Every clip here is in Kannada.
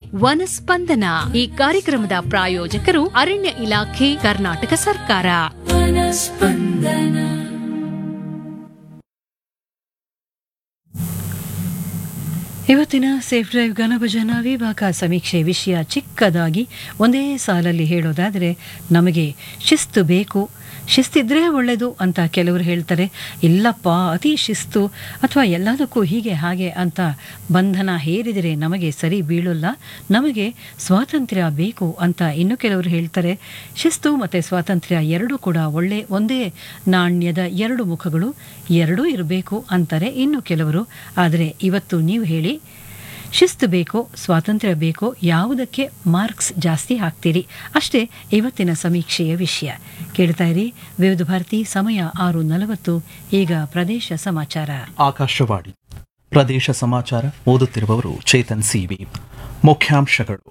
ವನಸ್ಪಂದನ ಈ ಕಾರ್ಯಕ್ರಮದ ಪ್ರಾಯೋಜಕರು ಅರಣ್ಯ ಇಲಾಖೆ ಕರ್ನಾಟಕ ಸರ್ಕಾರ ಇವತ್ತಿನ ಸೇಫ್ ಡ್ರೈವ್ ಗಾನಭಜನ ವಿಭಾಗ ಸಮೀಕ್ಷೆ ವಿಷಯ ಚಿಕ್ಕದಾಗಿ ಒಂದೇ ಸಾಲಲ್ಲಿ ಹೇಳೋದಾದರೆ ನಮಗೆ ಶಿಸ್ತು ಬೇಕು ಶಿಸ್ತಿದ್ರೆ ಒಳ್ಳೆಯದು ಅಂತ ಕೆಲವರು ಹೇಳ್ತಾರೆ ಇಲ್ಲಪ್ಪ ಅತಿ ಶಿಸ್ತು ಅಥವಾ ಎಲ್ಲದಕ್ಕೂ ಹೀಗೆ ಹಾಗೆ ಅಂತ ಬಂಧನ ಹೇರಿದರೆ ನಮಗೆ ಸರಿ ಬೀಳೋಲ್ಲ ನಮಗೆ ಸ್ವಾತಂತ್ರ್ಯ ಬೇಕು ಅಂತ ಇನ್ನು ಕೆಲವರು ಹೇಳ್ತಾರೆ ಶಿಸ್ತು ಮತ್ತು ಸ್ವಾತಂತ್ರ್ಯ ಎರಡೂ ಕೂಡ ಒಳ್ಳೆ ಒಂದೇ ನಾಣ್ಯದ ಎರಡು ಮುಖಗಳು ಎರಡೂ ಇರಬೇಕು ಅಂತಾರೆ ಇನ್ನು ಕೆಲವರು ಆದರೆ ಇವತ್ತು ನೀವು ಹೇಳಿ ಶಿಸ್ತು ಬೇಕೋ ಸ್ವಾತಂತ್ರ್ಯ ಬೇಕೋ ಯಾವುದಕ್ಕೆ ಮಾರ್ಕ್ಸ್ ಜಾಸ್ತಿ ಹಾಕ್ತೀರಿ ಅಷ್ಟೇ ಇವತ್ತಿನ ಸಮೀಕ್ಷೆಯ ವಿಷಯ ಕೇಳ್ತಾ ಇರಿ ವಿವಿಧ ಭಾರತಿ ಸಮಯ ಆರು ನಲವತ್ತು ಈಗ ಪ್ರದೇಶ ಸಮಾಚಾರ ಆಕಾಶವಾಣಿ ಪ್ರದೇಶ ಸಮಾಚಾರ ಓದುತ್ತಿರುವವರು ಚೇತನ್ ಸಿವಿ ಮುಖ್ಯಾಂಶಗಳು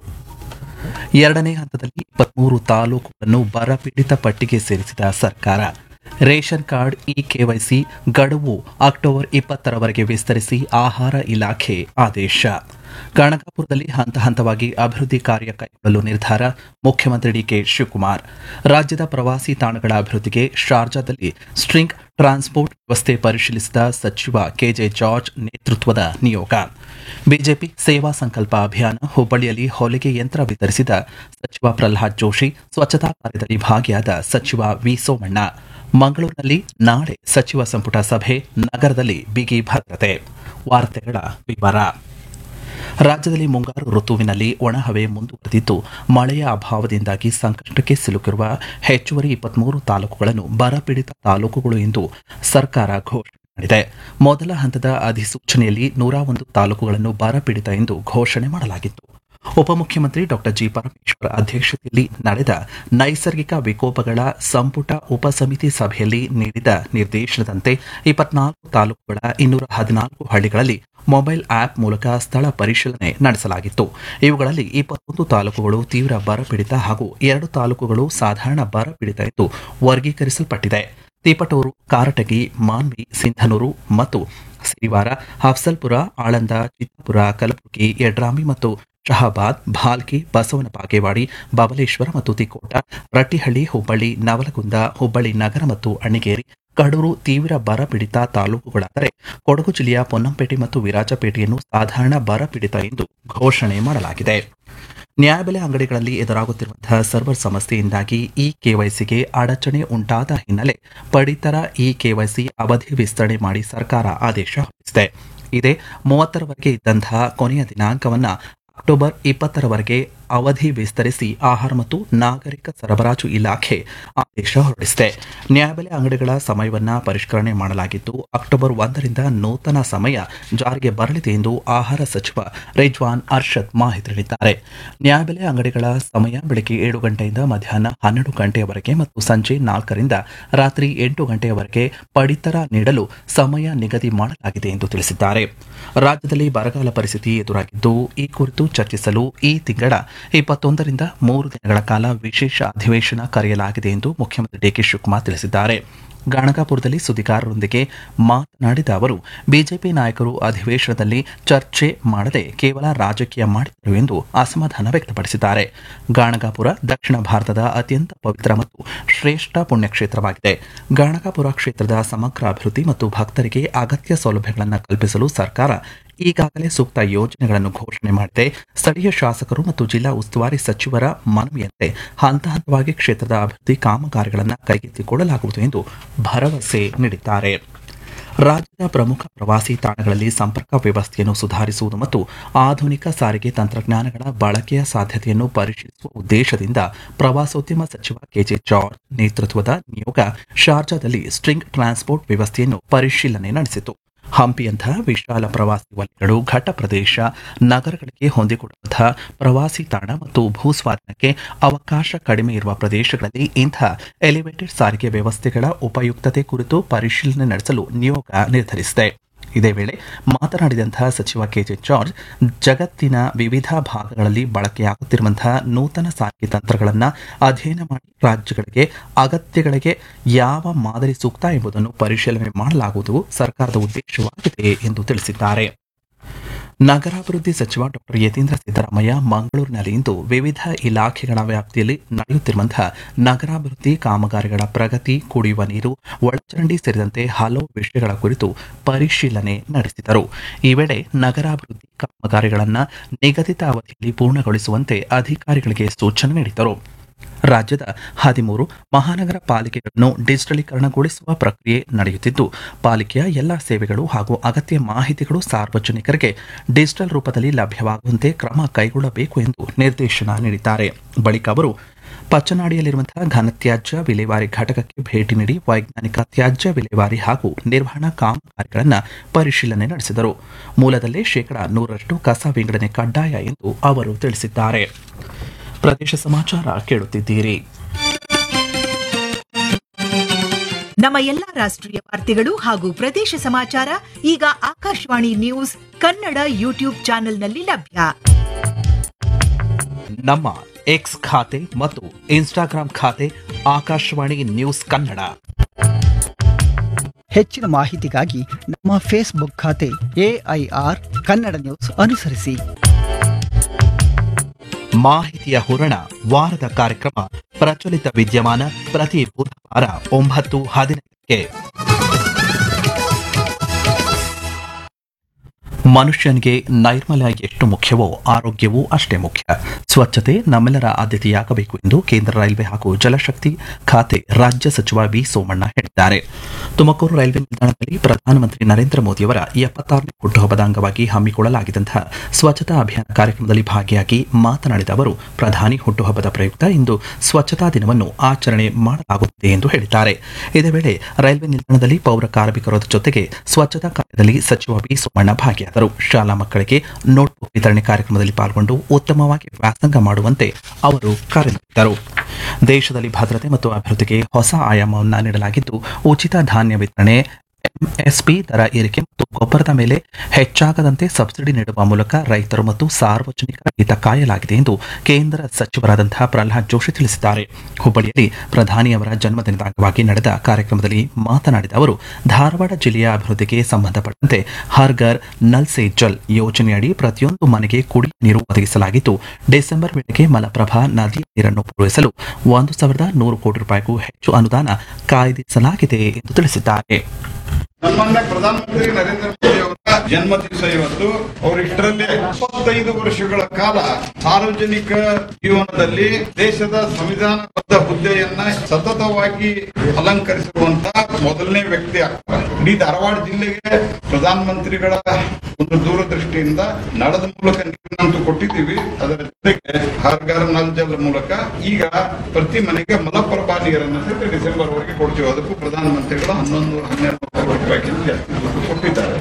ಎರಡನೇ ಹಂತದಲ್ಲಿ ಇಪ್ಪತ್ಮೂರು ತಾಲೂಕುಗಳನ್ನು ಬರಪೀಡಿತ ಪಟ್ಟಿಗೆ ಸೇರಿಸಿದ ಸರ್ಕಾರ ರೇಷನ್ ಕಾರ್ಡ್ ಇ ಕೆವೈಸಿ ಗಡುವು ಅಕ್ಟೋಬರ್ ಇಪ್ಪತ್ತರವರೆಗೆ ವಿಸ್ತರಿಸಿ ಆಹಾರ ಇಲಾಖೆ ಆದೇಶ ಗಣಗಾಪುರದಲ್ಲಿ ಹಂತ ಹಂತವಾಗಿ ಅಭಿವೃದ್ಧಿ ಕಾರ್ಯ ಕೈಗೊಳ್ಳಲು ನಿರ್ಧಾರ ಮುಖ್ಯಮಂತ್ರಿ ಡಿಕೆ ಶಿವಕುಮಾರ್ ರಾಜ್ಯದ ಪ್ರವಾಸಿ ತಾಣಗಳ ಅಭಿವೃದ್ಧಿಗೆ ಶಾರ್ಜಾದಲ್ಲಿ ಸ್ಟ್ರಿಂಗ್ ಟ್ರಾನ್ಸ್ಪೋರ್ಟ್ ವ್ಯವಸ್ಥೆ ಪರಿಶೀಲಿಸಿದ ಸಚಿವ ಕೆಜೆ ಜಾರ್ಜ್ ನೇತೃತ್ವದ ನಿಯೋಗ ಬಿಜೆಪಿ ಸೇವಾ ಸಂಕಲ್ಪ ಅಭಿಯಾನ ಹುಬ್ಬಳ್ಳಿಯಲ್ಲಿ ಹೊಲಿಗೆ ಯಂತ್ರ ವಿತರಿಸಿದ ಸಚಿವ ಪ್ರಹ್ಲಾದ್ ಜೋಶಿ ಸ್ವಚ್ಛತಾ ಕಾರ್ಯದಲ್ಲಿ ಭಾಗಿಯಾದ ಸಚಿವ ವಿ ಸೋಮಣ್ಣ ಮಂಗಳೂರಿನಲ್ಲಿ ನಾಳೆ ಸಚಿವ ಸಂಪುಟ ಸಭೆ ನಗರದಲ್ಲಿ ಬಿಗಿ ಭದ್ರತೆ ವಾರ್ತೆಗಳ ವಿವರ ರಾಜ್ಯದಲ್ಲಿ ಮುಂಗಾರು ಋತುವಿನಲ್ಲಿ ಒಣಹವೆ ಮುಂದುವರೆದಿದ್ದು ಮಳೆಯ ಅಭಾವದಿಂದಾಗಿ ಸಂಕಷ್ಟಕ್ಕೆ ಸಿಲುಕಿರುವ ಹೆಚ್ಚುವರಿ ಇಪ್ಪತ್ಮೂರು ತಾಲೂಕುಗಳನ್ನು ಬರಪೀಡಿತ ತಾಲೂಕುಗಳು ಎಂದು ಸರ್ಕಾರ ಘೋಷಣೆ ಮಾಡಿದೆ ಮೊದಲ ಹಂತದ ಅಧಿಸೂಚನೆಯಲ್ಲಿ ನೂರ ಒಂದು ತಾಲೂಕುಗಳನ್ನು ಬರಪೀಡಿತ ಎಂದು ಘೋಷಣೆ ಮಾಡಲಾಗಿತ್ತು ಉಪಮುಖ್ಯಮಂತ್ರಿ ಡಾಕ್ಟರ್ ಜಿ ಪರಮೇಶ್ವರ್ ಅಧ್ಯಕ್ಷತೆಯಲ್ಲಿ ನಡೆದ ನೈಸರ್ಗಿಕ ವಿಕೋಪಗಳ ಸಂಪುಟ ಉಪಸಮಿತಿ ಸಭೆಯಲ್ಲಿ ನೀಡಿದ ನಿರ್ದೇಶನದಂತೆ ಇಪ್ಪತ್ನಾಲ್ಕು ತಾಲೂಕುಗಳ ಇನ್ನೂರ ಹದಿನಾಲ್ಕು ಹಳ್ಳಿಗಳಲ್ಲಿ ಮೊಬೈಲ್ ಆಪ್ ಮೂಲಕ ಸ್ಥಳ ಪರಿಶೀಲನೆ ನಡೆಸಲಾಗಿತ್ತು ಇವುಗಳಲ್ಲಿ ಇಪ್ಪತ್ತೊಂದು ತಾಲೂಕುಗಳು ತೀವ್ರ ಬರಪೀಡಿತ ಹಾಗೂ ಎರಡು ತಾಲೂಕುಗಳು ಸಾಧಾರಣ ಬರಪೀಡಿತ ಎಂದು ವರ್ಗೀಕರಿಸಲ್ಪಟ್ಟಿದೆ ತೀಪಟೂರು ಕಾರಟಗಿ ಮಾನ್ವಿ ಸಿಂಧನೂರು ಮತ್ತು ಸಿರಿವಾರ ಹಫ್ಸಲ್ಪುರ ಆಳಂದ ಚಿತ್ತಾಪುರ ಕಲಬುರಗಿ ಯಡ್ರಾಮಿ ಮತ್ತು ಶಹಾಬಾದ್ ಭಾಲ್ಕಿ ಬಸವನ ಬಾಗೇವಾಡಿ ಬಬಲೇಶ್ವರ ಮತ್ತು ತಿಕೋಟ ರಟ್ಟಿಹಳ್ಳಿ ಹುಬ್ಬಳ್ಳಿ ನವಲಗುಂದ ಹುಬ್ಬಳ್ಳಿ ನಗರ ಮತ್ತು ಅಣ್ಣಿಗೇರಿ ಕಡೂರು ತೀವ್ರ ಬರಪೀಡಿತ ತಾಲೂಕುಗಳಾದರೆ ಕೊಡಗು ಜಿಲ್ಲೆಯ ಪೊನ್ನಂಪೇಟೆ ಮತ್ತು ವಿರಾಜಪೇಟೆಯನ್ನು ಸಾಧಾರಣ ಬರಪೀಡಿತ ಎಂದು ಘೋಷಣೆ ಮಾಡಲಾಗಿದೆ ನ್ಯಾಯಬೆಲೆ ಅಂಗಡಿಗಳಲ್ಲಿ ಎದುರಾಗುತ್ತಿರುವಂತಹ ಸರ್ವರ್ ಸಮಸ್ಯೆಯಿಂದಾಗಿ ಇ ಕೆವೈಸಿಗೆ ಅಡಚಣೆ ಉಂಟಾದ ಹಿನ್ನೆಲೆ ಪಡಿತರ ಇ ಕೆವೈಸಿ ಅವಧಿ ವಿಸ್ತರಣೆ ಮಾಡಿ ಸರ್ಕಾರ ಆದೇಶ ಹೊರಡಿಸಿದೆ ಇದೇ ಮೂವತ್ತರವರೆಗೆ ಇದ್ದಂತಹ ಕೊನೆಯ ದಿನಾಂಕವನ್ನು ಅಕ್ಟೋಬರ್ ಇಪ್ಪತ್ತರವರೆಗೆ ಅವಧಿ ವಿಸ್ತರಿಸಿ ಆಹಾರ ಮತ್ತು ನಾಗರಿಕ ಸರಬರಾಜು ಇಲಾಖೆ ಆದೇಶ ಹೊರಡಿಸಿದೆ ನ್ಯಾಯಬೆಲೆ ಅಂಗಡಿಗಳ ಸಮಯವನ್ನು ಪರಿಷ್ಕರಣೆ ಮಾಡಲಾಗಿದ್ದು ಅಕ್ಟೋಬರ್ ಒಂದರಿಂದ ನೂತನ ಸಮಯ ಜಾರಿಗೆ ಬರಲಿದೆ ಎಂದು ಆಹಾರ ಸಚಿವ ರಿಜ್ವಾನ್ ಅರ್ಷದ್ ಮಾಹಿತಿ ನೀಡಿದ್ದಾರೆ ನ್ಯಾಯಬೆಲೆ ಅಂಗಡಿಗಳ ಸಮಯ ಬೆಳಗ್ಗೆ ಏಳು ಗಂಟೆಯಿಂದ ಮಧ್ಯಾಹ್ನ ಹನ್ನೆರಡು ಗಂಟೆಯವರೆಗೆ ಮತ್ತು ಸಂಜೆ ನಾಲ್ಕರಿಂದ ರಾತ್ರಿ ಎಂಟು ಗಂಟೆಯವರೆಗೆ ಪಡಿತರ ನೀಡಲು ಸಮಯ ನಿಗದಿ ಮಾಡಲಾಗಿದೆ ಎಂದು ತಿಳಿಸಿದ್ದಾರೆ ರಾಜ್ಯದಲ್ಲಿ ಬರಗಾಲ ಪರಿಸ್ಥಿತಿ ಎದುರಾಗಿದ್ದು ಈ ಕುರಿತು ಚರ್ಚಿಸಲು ಈ ತಿಂಗಳ ಇಪ್ಪತ್ತೊಂದರಿಂದ ಮೂರು ದಿನಗಳ ಕಾಲ ವಿಶೇಷ ಅಧಿವೇಶನ ಕರೆಯಲಾಗಿದೆ ಎಂದು ಮುಖ್ಯಮಂತ್ರಿ ಡಿಕೆ ಶಿವಕುಮಾರ್ ತಿಳಿಸಿದ್ದಾರೆ ಗಾಣಗಾಪುರದಲ್ಲಿ ಸುದ್ದಿಗಾರರೊಂದಿಗೆ ಮಾತನಾಡಿದ ಅವರು ಬಿಜೆಪಿ ನಾಯಕರು ಅಧಿವೇಶನದಲ್ಲಿ ಚರ್ಚೆ ಮಾಡದೆ ಕೇವಲ ರಾಜಕೀಯ ಮಾಡಿದರು ಎಂದು ಅಸಮಾಧಾನ ವ್ಯಕ್ತಪಡಿಸಿದ್ದಾರೆ ಗಾಣಗಾಪುರ ದಕ್ಷಿಣ ಭಾರತದ ಅತ್ಯಂತ ಪವಿತ್ರ ಮತ್ತು ಶ್ರೇಷ್ಠ ಪುಣ್ಯಕ್ಷೇತ್ರವಾಗಿದೆ ಗಾಣಗಾಪುರ ಕ್ಷೇತ್ರದ ಸಮಗ್ರ ಅಭಿವೃದ್ಧಿ ಮತ್ತು ಭಕ್ತರಿಗೆ ಅಗತ್ಯ ಸೌಲಭ್ಯಗಳನ್ನು ಕಲ್ಪಿಸಲು ಸರ್ಕಾರ ಈಗಾಗಲೇ ಸೂಕ್ತ ಯೋಜನೆಗಳನ್ನು ಘೋಷಣೆ ಮಾಡಿದೆ ಸ್ಥಳೀಯ ಶಾಸಕರು ಮತ್ತು ಜಿಲ್ಲಾ ಉಸ್ತುವಾರಿ ಸಚಿವರ ಮನವಿಯಂತೆ ಹಂತ ಹಂತವಾಗಿ ಕ್ಷೇತ್ರದ ಅಭಿವೃದ್ಧಿ ಕಾಮಗಾರಿಗಳನ್ನು ಕೈಗೆತ್ತಿಕೊಳ್ಳಲಾಗುವುದು ಎಂದು ಭರವಸೆ ನೀಡಿದ್ದಾರೆ ರಾಜ್ಯದ ಪ್ರಮುಖ ಪ್ರವಾಸಿ ತಾಣಗಳಲ್ಲಿ ಸಂಪರ್ಕ ವ್ಯವಸ್ಥೆಯನ್ನು ಸುಧಾರಿಸುವುದು ಮತ್ತು ಆಧುನಿಕ ಸಾರಿಗೆ ತಂತ್ರಜ್ಞಾನಗಳ ಬಳಕೆಯ ಸಾಧ್ಯತೆಯನ್ನು ಪರಿಶೀಲಿಸುವ ಉದ್ದೇಶದಿಂದ ಪ್ರವಾಸೋದ್ಯಮ ಸಚಿವ ಕೆಜೆ ಜಾರ್ಜ್ ನೇತೃತ್ವದ ನಿಯೋಗ ಶಾರ್ಜಾದಲ್ಲಿ ಸ್ಟ್ರಿಂಗ್ ಟ್ರಾನ್ಸ್ಪೋರ್ಟ್ ವ್ಯವಸ್ಥೆಯನ್ನು ಪರಿಶೀಲನೆ ನಡೆಸಿತು ಹಂಪಿಯಂತಹ ವಿಶಾಲ ಪ್ರವಾಸಿ ವಲಯಗಳು ಘಟ್ಟ ಪ್ರದೇಶ ನಗರಗಳಿಗೆ ಹೊಂದಿಕೊಳ್ಳುವಂತಹ ಪ್ರವಾಸಿ ತಾಣ ಮತ್ತು ಭೂಸ್ವಾಧೀನಕ್ಕೆ ಅವಕಾಶ ಕಡಿಮೆ ಇರುವ ಪ್ರದೇಶಗಳಲ್ಲಿ ಇಂಥ ಎಲಿವೇಟೆಡ್ ಸಾರಿಗೆ ವ್ಯವಸ್ಥೆಗಳ ಉಪಯುಕ್ತತೆ ಕುರಿತು ಪರಿಶೀಲನೆ ನಡೆಸಲು ನಿಯೋಗ ನಿರ್ಧರಿಸಿದೆ ಇದೇ ವೇಳೆ ಮಾತನಾಡಿದಂತಹ ಸಚಿವ ಕೆಜೆ ಜಾರ್ಜ್ ಜಗತ್ತಿನ ವಿವಿಧ ಭಾಗಗಳಲ್ಲಿ ಬಳಕೆಯಾಗುತ್ತಿರುವಂತಹ ನೂತನ ಸಾರಿಗೆ ತಂತ್ರಗಳನ್ನು ಅಧ್ಯಯನ ಮಾಡಿ ರಾಜ್ಯಗಳಿಗೆ ಅಗತ್ಯಗಳಿಗೆ ಯಾವ ಮಾದರಿ ಸೂಕ್ತ ಎಂಬುದನ್ನು ಪರಿಶೀಲನೆ ಮಾಡಲಾಗುವುದು ಸರ್ಕಾರದ ಉದ್ದೇಶವಾಗಿದೆ ಎಂದು ತಿಳಿಸಿದ್ದಾರೆ ನಗರಾಭಿವೃದ್ಧಿ ಸಚಿವ ಡಾಕ್ಟರ್ ಯತೀಂದ್ರ ಸಿದ್ದರಾಮಯ್ಯ ಮಂಗಳೂರಿನಲ್ಲಿಂದು ವಿವಿಧ ಇಲಾಖೆಗಳ ವ್ಯಾಪ್ತಿಯಲ್ಲಿ ನಡೆಯುತ್ತಿರುವಂತಹ ನಗರಾಭಿವೃದ್ಧಿ ಕಾಮಗಾರಿಗಳ ಪ್ರಗತಿ ಕುಡಿಯುವ ನೀರು ಒಳಚರಂಡಿ ಸೇರಿದಂತೆ ಹಲವು ವಿಷಯಗಳ ಕುರಿತು ಪರಿಶೀಲನೆ ನಡೆಸಿದರು ಈ ವೇಳೆ ನಗರಾಭಿವೃದ್ಧಿ ಕಾಮಗಾರಿಗಳನ್ನು ನಿಗದಿತ ಅವಧಿಯಲ್ಲಿ ಪೂರ್ಣಗೊಳಿಸುವಂತೆ ಅಧಿಕಾರಿಗಳಿಗೆ ಸೂಚನೆ ನೀಡಿದರು ರಾಜ್ಯದ ಹದಿಮೂರು ಮಹಾನಗರ ಪಾಲಿಕೆಗಳನ್ನು ಡಿಜಿಟಲೀಕರಣಗೊಳಿಸುವ ಪ್ರಕ್ರಿಯೆ ನಡೆಯುತ್ತಿದ್ದು ಪಾಲಿಕೆಯ ಎಲ್ಲ ಸೇವೆಗಳು ಹಾಗೂ ಅಗತ್ಯ ಮಾಹಿತಿಗಳು ಸಾರ್ವಜನಿಕರಿಗೆ ಡಿಜಿಟಲ್ ರೂಪದಲ್ಲಿ ಲಭ್ಯವಾಗುವಂತೆ ಕ್ರಮ ಕೈಗೊಳ್ಳಬೇಕು ಎಂದು ನಿರ್ದೇಶನ ನೀಡಿದ್ದಾರೆ ಬಳಿಕ ಅವರು ಪಚ್ಚನಾಡಿಯಲ್ಲಿರುವಂತಹ ಘನತ್ಯಾಜ್ಯ ವಿಲೇವಾರಿ ಘಟಕಕ್ಕೆ ಭೇಟಿ ನೀಡಿ ವೈಜ್ಞಾನಿಕ ತ್ಯಾಜ್ಯ ವಿಲೇವಾರಿ ಹಾಗೂ ನಿರ್ವಹಣಾ ಕಾಮಗಾರಿಗಳನ್ನು ಪರಿಶೀಲನೆ ನಡೆಸಿದರು ಮೂಲದಲ್ಲೇ ಶೇಕಡಾ ನೂರರಷ್ಟು ಕಸ ವಿಂಗಡಣೆ ಕಡ್ಡಾಯ ಎಂದು ಅವರು ತಿಳಿಸಿದ್ದಾರೆ ಪ್ರದೇಶ ಸಮಾಚಾರ ಕೇಳುತ್ತಿದ್ದೀರಿ ನಮ್ಮ ಎಲ್ಲಾ ರಾಷ್ಟ್ರೀಯ ವಾರ್ತೆಗಳು ಹಾಗೂ ಪ್ರದೇಶ ಸಮಾಚಾರ ಈಗ ಆಕಾಶವಾಣಿ ನ್ಯೂಸ್ ಕನ್ನಡ ಯೂಟ್ಯೂಬ್ ಚಾನೆಲ್ನಲ್ಲಿ ಲಭ್ಯ ನಮ್ಮ ಎಕ್ಸ್ ಖಾತೆ ಮತ್ತು ಇನ್ಸ್ಟಾಗ್ರಾಂ ಖಾತೆ ಆಕಾಶವಾಣಿ ನ್ಯೂಸ್ ಕನ್ನಡ ಹೆಚ್ಚಿನ ಮಾಹಿತಿಗಾಗಿ ನಮ್ಮ ಫೇಸ್ಬುಕ್ ಖಾತೆ ಎಐಆರ್ ಕನ್ನಡ ನ್ಯೂಸ್ ಅನುಸರಿಸಿ ಮಾಹಿತಿಯ ಹೂರಣ ವಾರದ ಕಾರ್ಯಕ್ರಮ ಪ್ರಚಲಿತ ವಿದ್ಯಮಾನ ಪ್ರತಿ ಬುಧವಾರ ಒಂಬತ್ತು ಹದಿನೈದಕ್ಕೆ ಮನುಷ್ಯನಿಗೆ ನೈರ್ಮಲ್ಯ ಎಷ್ಟು ಮುಖ್ಯವೋ ಆರೋಗ್ಯವೂ ಅಷ್ಟೇ ಮುಖ್ಯ ಸ್ವಚ್ಛತೆ ನಮ್ಮೆಲ್ಲರ ಆದ್ಯತೆಯಾಗಬೇಕು ಎಂದು ಕೇಂದ್ರ ರೈಲ್ವೆ ಹಾಗೂ ಜಲಶಕ್ತಿ ಖಾತೆ ರಾಜ್ಯ ಸಚಿವ ವಿ ಸೋಮಣ್ಣ ಹೇಳಿದ್ದಾರೆ ತುಮಕೂರು ರೈಲ್ವೆ ನಿಲ್ದಾಣದಲ್ಲಿ ಪ್ರಧಾನಮಂತ್ರಿ ನರೇಂದ್ರ ಮೋದಿಯವರ ಎಪ್ಪತ್ತಾರನೇ ಹುಟ್ಟುಹಬ್ಬದ ಅಂಗವಾಗಿ ಹಮ್ಮಿಕೊಳ್ಳಲಾಗಿದ್ದಂತಹ ಸ್ವಚ್ಛತಾ ಅಭಿಯಾನ ಕಾರ್ಯಕ್ರಮದಲ್ಲಿ ಭಾಗಿಯಾಗಿ ಮಾತನಾಡಿದ ಅವರು ಪ್ರಧಾನಿ ಹುಟ್ಟುಹಬ್ಬದ ಪ್ರಯುಕ್ತ ಇಂದು ಸ್ವಚ್ಛತಾ ದಿನವನ್ನು ಆಚರಣೆ ಮಾಡಲಾಗುತ್ತಿದೆ ಎಂದು ಹೇಳಿದ್ದಾರೆ ಇದೇ ವೇಳೆ ರೈಲ್ವೆ ನಿಲ್ದಾಣದಲ್ಲಿ ಪೌರ ಕಾರ್ಮಿಕರ ಜೊತೆಗೆ ಸ್ವಚ್ಛತಾ ಕಾರ್ಯದಲ್ಲಿ ಸಚಿವ ವಿ ಸೋಮಣ್ಣ ಭಾಗಿಯಾದರು ಶಾಲಾ ಮಕ್ಕಳಿಗೆ ನೋಟ್ಬುಕ್ ವಿತರಣೆ ಕಾರ್ಯಕ್ರಮದಲ್ಲಿ ಪಾಲ್ಗೊಂಡು ಉತ್ತಮವಾಗಿ ವ್ಯಾಸಂಗ ಮಾಡುವಂತೆ ಅವರು ಕರೆ ನೀಡಿದರು ದೇಶದಲ್ಲಿ ಭದ್ರತೆ ಮತ್ತು ಅಭಿವೃದ್ಧಿಗೆ ಹೊಸ ಆಯಾಮವನ್ನು ನೀಡಲಾಗಿದ್ದು ಉಚಿತ ಧಾನ್ಯ ವಿತರಣೆ ಎಂಎಸ್ಪಿ ದರ ಏರಿಕೆ ಮತ್ತು ಗೊಬ್ಬರದ ಮೇಲೆ ಹೆಚ್ಚಾಗದಂತೆ ಸಬ್ಸಿಡಿ ನೀಡುವ ಮೂಲಕ ರೈತರು ಮತ್ತು ಸಾರ್ವಜನಿಕರ ಹಿತ ಕಾಯಲಾಗಿದೆ ಎಂದು ಕೇಂದ್ರ ಸಚಿವರಾದಂತಹ ಪ್ರಹ್ಲಾದ್ ಜೋಶಿ ತಿಳಿಸಿದ್ದಾರೆ ಹುಬ್ಬಳ್ಳಿಯಲ್ಲಿ ಪ್ರಧಾನಿಯವರ ಜನ್ಮದಿನದ ಅಂಗವಾಗಿ ನಡೆದ ಕಾರ್ಯಕ್ರಮದಲ್ಲಿ ಮಾತನಾಡಿದ ಅವರು ಧಾರವಾಡ ಜಿಲ್ಲೆಯ ಅಭಿವೃದ್ಧಿಗೆ ಸಂಬಂಧಪಟ್ಟಂತೆ ಹರ್ಗರ್ ನಲ್ ಸೇ ಜಲ್ ಯೋಜನೆಯಡಿ ಪ್ರತಿಯೊಂದು ಮನೆಗೆ ಕುಡಿಯುವ ನೀರು ಒದಗಿಸಲಾಗಿದ್ದು ಡಿಸೆಂಬರ್ ವೇಳೆಗೆ ಮಲಪ್ರಭಾ ನದಿಯ ನೀರನ್ನು ಪೂರೈಸಲು ಒಂದು ಸಾವಿರದ ನೂರು ಕೋಟಿ ರೂಪಾಯಿಗೂ ಹೆಚ್ಚು ಅನುದಾನ ಕಾಯ್ದಿರಿಸಲಾಗಿದೆ ಎಂದು ತಿಳಿಸಿದ್ದಾರೆ ಸನ್ಮಾನ್ಯ ಪ್ರಧಾನಮಂತ್ರಿ ನರೇಂದ್ರ ಮೋದಿ ಅವರ ಜನ್ಮ ದಿವಸ ಇವತ್ತು ಅವರು ಇಷ್ಟರಲ್ಲಿ ಇಪ್ಪತ್ತೈದು ವರ್ಷಗಳ ಕಾಲ ಸಾರ್ವಜನಿಕ ಜೀವನದಲ್ಲಿ ದೇಶದ ಸಂವಿಧಾನಬದ್ಧ ಹುದ್ದೆಯನ್ನ ಸತತವಾಗಿ ಅಲಂಕರಿಸಿರುವಂತ ಮೊದಲನೇ ವ್ಯಕ್ತಿ ಆಗ್ತಾರೆ ಇಡೀ ಧಾರವಾಡ ಜಿಲ್ಲೆಗೆ ಪ್ರಧಾನಮಂತ್ರಿಗಳ ಒಂದು ದೂರದೃಷ್ಟಿಯಿಂದ ನಳದ ಮೂಲಕ ನೀರನ್ನಂತೂ ಕೊಟ್ಟಿದ್ದೀವಿ ಅದರ ಜೊತೆಗೆ ಹರ್ಗರ್ ನಲ್ ಜಲ್ ಮೂಲಕ ಈಗ ಪ್ರತಿ ಮನೆಗೆ ಮಲಪ್ರಭಾ ನೀರನ್ನು ಸಹಿತ ಡಿಸೆಂಬರ್ ವರೆಗೆ ಕೊಡ್ತೀವಿ ಅದಕ್ಕೂ ಪ್ರಧಾನಮಂತ್ರಿಗಳು ಹನ್ನೊಂದು ಹನ್ನೆರಡು ಕೋಟಿ ರೂಪಾಯಿಗಿಂತ ಜಾಸ್ತಿ ದುಡ್ಡು ಕೊಟ್ಟಿದ್ದಾರೆ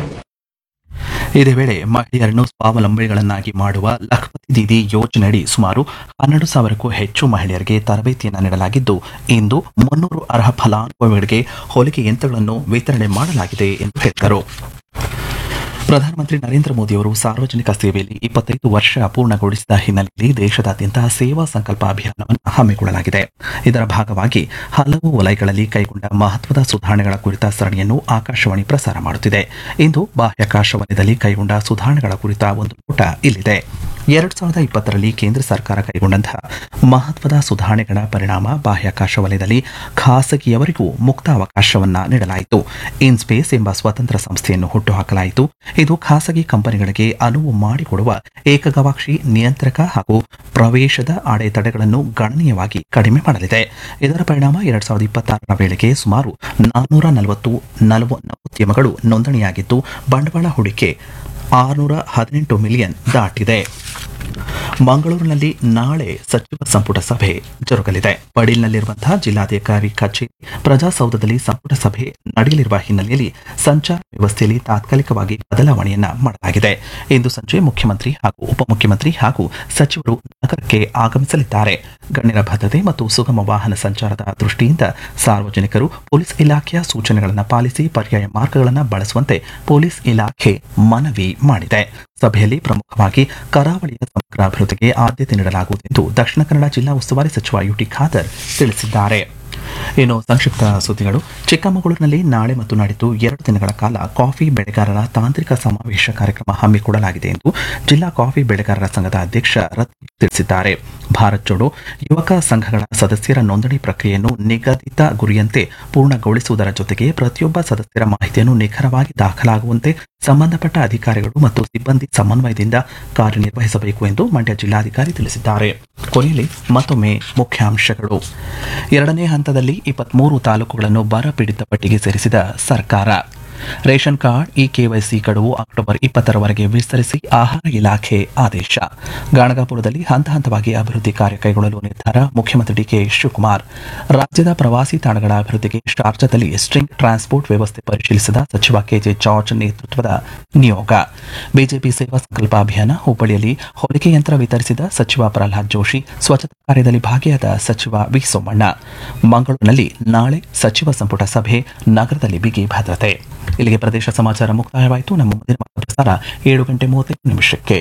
ಇದೇ ವೇಳೆ ಮಹಿಳೆಯರನ್ನು ಸ್ವಾವಲಂಬಿಗಳನ್ನಾಗಿ ಮಾಡುವ ಲಖಪತಿ ದೀದಿ ಯೋಜನೆಯಡಿ ಸುಮಾರು ಹನ್ನೆರಡು ಸಾವಿರಕ್ಕೂ ಹೆಚ್ಚು ಮಹಿಳೆಯರಿಗೆ ತರಬೇತಿಯನ್ನು ನೀಡಲಾಗಿದ್ದು ಇಂದು ಮುನ್ನೂರು ಅರ್ಹ ಫಲಾನುಭವಿಗಳಿಗೆ ಹೊಲಿಗೆ ಯಂತ್ರಗಳನ್ನು ವಿತರಣೆ ಮಾಡಲಾಗಿದೆ ಎಂದು ಹೇಳಿದರು ಪ್ರಧಾನಮಂತ್ರಿ ನರೇಂದ್ರ ಮೋದಿಯವರು ಸಾರ್ವಜನಿಕ ಸೇವೆಯಲ್ಲಿ ಇಪ್ಪತ್ತೈದು ವರ್ಷ ಪೂರ್ಣಗೊಳಿಸಿದ ಹಿನ್ನೆಲೆಯಲ್ಲಿ ದೇಶದಾದ್ಯಂತ ಸೇವಾ ಸಂಕಲ್ಪ ಅಭಿಯಾನವನ್ನು ಹಮ್ಮಿಕೊಳ್ಳಲಾಗಿದೆ ಇದರ ಭಾಗವಾಗಿ ಹಲವು ವಲಯಗಳಲ್ಲಿ ಕೈಗೊಂಡ ಮಹತ್ವದ ಸುಧಾರಣೆಗಳ ಕುರಿತ ಸರಣಿಯನ್ನು ಆಕಾಶವಾಣಿ ಪ್ರಸಾರ ಮಾಡುತ್ತಿದೆ ಇಂದು ಬಾಹ್ಯಾಕಾಶ ವಲಯದಲ್ಲಿ ಕೈಗೊಂಡ ಸುಧಾರಣೆಗಳ ಕುರಿತ ಒಂದು ನೋಟ ಇಲ್ಲಿದೆ ಎರಡ್ ಸಾವಿರದ ಇಪ್ಪತ್ತರಲ್ಲಿ ಕೇಂದ್ರ ಸರ್ಕಾರ ಕೈಗೊಂಡಂತಹ ಮಹತ್ವದ ಸುಧಾರಣೆಗಳ ಪರಿಣಾಮ ಬಾಹ್ಯಾಕಾಶ ವಲಯದಲ್ಲಿ ಖಾಸಗಿಯವರಿಗೂ ಮುಕ್ತ ಅವಕಾಶವನ್ನ ನೀಡಲಾಯಿತು ಇನ್ಸ್ಪೇಸ್ ಎಂಬ ಸ್ವತಂತ್ರ ಸಂಸ್ಥೆಯನ್ನು ಹುಟ್ಟುಹಾಕಲಾಯಿತು ಇದು ಖಾಸಗಿ ಕಂಪನಿಗಳಿಗೆ ಅನುವು ಮಾಡಿಕೊಡುವ ಏಕಗವಾಕ್ಷಿ ನಿಯಂತ್ರಕ ಹಾಗೂ ಪ್ರವೇಶದ ಅಡೆತಡೆಗಳನ್ನು ಗಣನೀಯವಾಗಿ ಕಡಿಮೆ ಮಾಡಲಿದೆ ಇದರ ಪರಿಣಾಮ ಎರಡ್ ಸಾವಿರದ ಇಪ್ಪತ್ತಾರರ ವೇಳೆಗೆ ಸುಮಾರು ನಾನ್ನೂರ ನಲವತ್ತು ನಲವ ನವೋದ್ಯಮಗಳು ನೋಂದಣಿಯಾಗಿದ್ದು ಬಂಡವಾಳ ಹೂಡಿಕೆ ಆರುನೂರ ಹದಿನೆಂಟು ಮಿಲಿಯನ್ ದಾಟಿದೆ ಮಂಗಳೂರಿನಲ್ಲಿ ನಾಳೆ ಸಚಿವ ಸಂಪುಟ ಸಭೆ ಜರುಗಲಿದೆ ಪಡೀಲ್ನಲ್ಲಿರುವಂತಹ ಜಿಲ್ಲಾಧಿಕಾರಿ ಕಚೇರಿ ಪ್ರಜಾಸೌಧದಲ್ಲಿ ಸಂಪುಟ ಸಭೆ ನಡೆಯಲಿರುವ ಹಿನ್ನೆಲೆಯಲ್ಲಿ ಸಂಚಾರ ವ್ಯವಸ್ಥೆಯಲ್ಲಿ ತಾತ್ಕಾಲಿಕವಾಗಿ ಬದಲಾವಣೆಯನ್ನ ಮಾಡಲಾಗಿದೆ ಇಂದು ಸಂಜೆ ಮುಖ್ಯಮಂತ್ರಿ ಹಾಗೂ ಉಪಮುಖ್ಯಮಂತ್ರಿ ಹಾಗೂ ಸಚಿವರು ನಗರಕ್ಕೆ ಆಗಮಿಸಲಿದ್ದಾರೆ ಗಣ್ಯರ ಭದ್ರತೆ ಮತ್ತು ಸುಗಮ ವಾಹನ ಸಂಚಾರದ ದೃಷ್ಟಿಯಿಂದ ಸಾರ್ವಜನಿಕರು ಪೊಲೀಸ್ ಇಲಾಖೆಯ ಸೂಚನೆಗಳನ್ನು ಪಾಲಿಸಿ ಪರ್ಯಾಯ ಮಾರ್ಗಗಳನ್ನು ಬಳಸುವಂತೆ ಪೊಲೀಸ್ ಇಲಾಖೆ ಮನವಿ ಮಾಡಿದೆ ಸಭೆಯಲ್ಲಿ ಪ್ರಮುಖವಾಗಿ ಕರಾವಳಿಯ ಸಮಗ್ರ ಅಭಿವೃದ್ಧಿಗೆ ಆದ್ಯತೆ ನೀಡಲಾಗುವುದು ಎಂದು ದಕ್ಷಿಣ ಕನ್ನಡ ಜಿಲ್ಲಾ ಉಸ್ತುವಾರಿ ಸಚಿವ ಯುಟಿ ಖಾದರ್ ತಿಳಿಸಿದ್ದಾರೆ ಇನ್ನು ಸಂಕ್ಷಿಪ್ತ ಸುದ್ದಿಗಳು ಚಿಕ್ಕಮಗಳೂರಿನಲ್ಲಿ ನಾಳೆ ಮತ್ತು ನಾಡಿದ್ದು ಎರಡು ದಿನಗಳ ಕಾಲ ಕಾಫಿ ಬೆಳೆಗಾರರ ತಾಂತ್ರಿಕ ಸಮಾವೇಶ ಕಾರ್ಯಕ್ರಮ ಹಮ್ಮಿಕೊಳ್ಳಲಾಗಿದೆ ಎಂದು ಜಿಲ್ಲಾ ಕಾಫಿ ಬೆಳೆಗಾರರ ಸಂಘದ ಅಧ್ಯಕ್ಷ ರತ್ನ ತಿಳಿಸಿದ್ದಾರೆ ಭಾರತ್ ಜೋಡೋ ಯುವಕ ಸಂಘಗಳ ಸದಸ್ಯರ ನೋಂದಣಿ ಪ್ರಕ್ರಿಯೆಯನ್ನು ನಿಗದಿತ ಗುರಿಯಂತೆ ಪೂರ್ಣಗೊಳಿಸುವುದರ ಜೊತೆಗೆ ಪ್ರತಿಯೊಬ್ಬ ಸದಸ್ಯರ ಮಾಹಿತಿಯನ್ನು ನಿಖರವಾಗಿ ದಾಖಲಾಗುವಂತೆ ಸಂಬಂಧಪಟ್ಟ ಅಧಿಕಾರಿಗಳು ಮತ್ತು ಸಿಬ್ಬಂದಿ ಸಮನ್ವಯದಿಂದ ಕಾರ್ಯನಿರ್ವಹಿಸಬೇಕು ಎಂದು ಮಂಡ್ಯ ಜಿಲ್ಲಾಧಿಕಾರಿ ತಿಳಿಸಿದ್ದಾರೆ ಕೊನೆಯಲ್ಲಿ ಮತ್ತೊಮ್ಮೆ ಮುಖ್ಯಾಂಶಗಳು ಎರಡನೇ ಹಂತದಲ್ಲಿ ಇಪ್ಪತ್ಮೂರು ತಾಲೂಕುಗಳನ್ನು ಬರ ಪೀಡಿತ ಪಟ್ಟಿಗೆ ಸೇರಿಸಿದ ಸರ್ಕಾರ ರೇಷನ್ ಕಾರ್ಡ್ ಇ ಕೆವೈಸಿ ಗಡುವು ಅಕ್ಟೋಬರ್ ಇಪ್ಪತ್ತರವರೆಗೆ ವಿಸ್ತರಿಸಿ ಆಹಾರ ಇಲಾಖೆ ಆದೇಶ ಗಾಣಗಾಪುರದಲ್ಲಿ ಹಂತ ಹಂತವಾಗಿ ಅಭಿವೃದ್ಧಿ ಕಾರ್ಯ ಕೈಗೊಳ್ಳಲು ನಿರ್ಧಾರ ಮುಖ್ಯಮಂತ್ರಿ ಡಿಕೆ ಶಿವಕುಮಾರ್ ರಾಜ್ಯದ ಪ್ರವಾಸಿ ತಾಣಗಳ ಅಭಿವೃದ್ಧಿಗೆ ಶಾರ್ಜಾದಲ್ಲಿ ಸ್ಟ್ರಿಂಗ್ ಟ್ರಾನ್ಸ್ಪೋರ್ಟ್ ವ್ಯವಸ್ಥೆ ಪರಿಶೀಲಿಸಿದ ಸಚಿವ ಕೆಜೆ ಜಾರ್ಜ್ ನೇತೃತ್ವದ ನಿಯೋಗ ಬಿಜೆಪಿ ಸೇವಾ ಸಂಕಲ್ಪ ಅಭಿಯಾನ ಹುಬ್ಬಳ್ಳಿಯಲ್ಲಿ ಹೊಲಿಗೆ ಯಂತ್ರ ವಿತರಿಸಿದ ಸಚಿವ ಪ್ರಹ್ಲಾದ್ ಜೋಶಿ ಸ್ವಚ್ಛತಾ ಕಾರ್ಯದಲ್ಲಿ ಭಾಗಿಯಾದ ಸಚಿವ ವಿ ಸೋಮಣ್ಣ ಮಂಗಳೂರಿನಲ್ಲಿ ನಾಳೆ ಸಚಿವ ಸಂಪುಟ ಸಭೆ ನಗರದಲ್ಲಿ ಬಿಗಿ ಭದ್ರತೆ ಇಲ್ಲಿಗೆ ಪ್ರದೇಶ ಸಮಾಚಾರ ಮುಕ್ತಾಯವಾಯಿತು ನಮ್ಮ ಮುಂದಿನ ವಾರ್ತಾ ಪ್ರಸಾರ ಏಳು ಗಂಟೆ ಮೂವತ್ತೈದು ನಿಮಿಷಕ್ಕೆ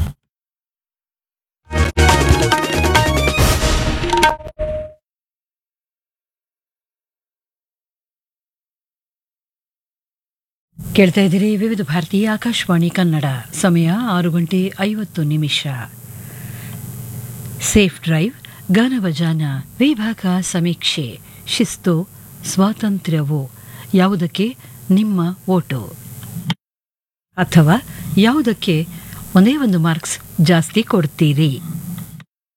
ಕೇಳ್ತಾ ಇದ್ದೀರಿ ವಿವಿಧ ಭಾರತೀಯ ಆಕಾಶವಾಣಿ ಕನ್ನಡ ಸಮಯ ಆರು ಗಂಟೆ ಐವತ್ತು ನಿಮಿಷ ಸೇಫ್ ಡ್ರೈವ್ ಗಾನಭಜಾನ ವಿಭಾಗ ಸಮೀಕ್ಷೆ ಶಿಸ್ತು ಸ್ವಾತಂತ್ರ್ಯವು ಯಾವುದಕ್ಕೆ ನಿಮ್ಮ ಓಟು ಅಥವಾ ಯಾವುದಕ್ಕೆ ಒಂದೇ ಒಂದು ಮಾರ್ಕ್ಸ್ ಜಾಸ್ತಿ ಕೊಡ್ತೀರಿ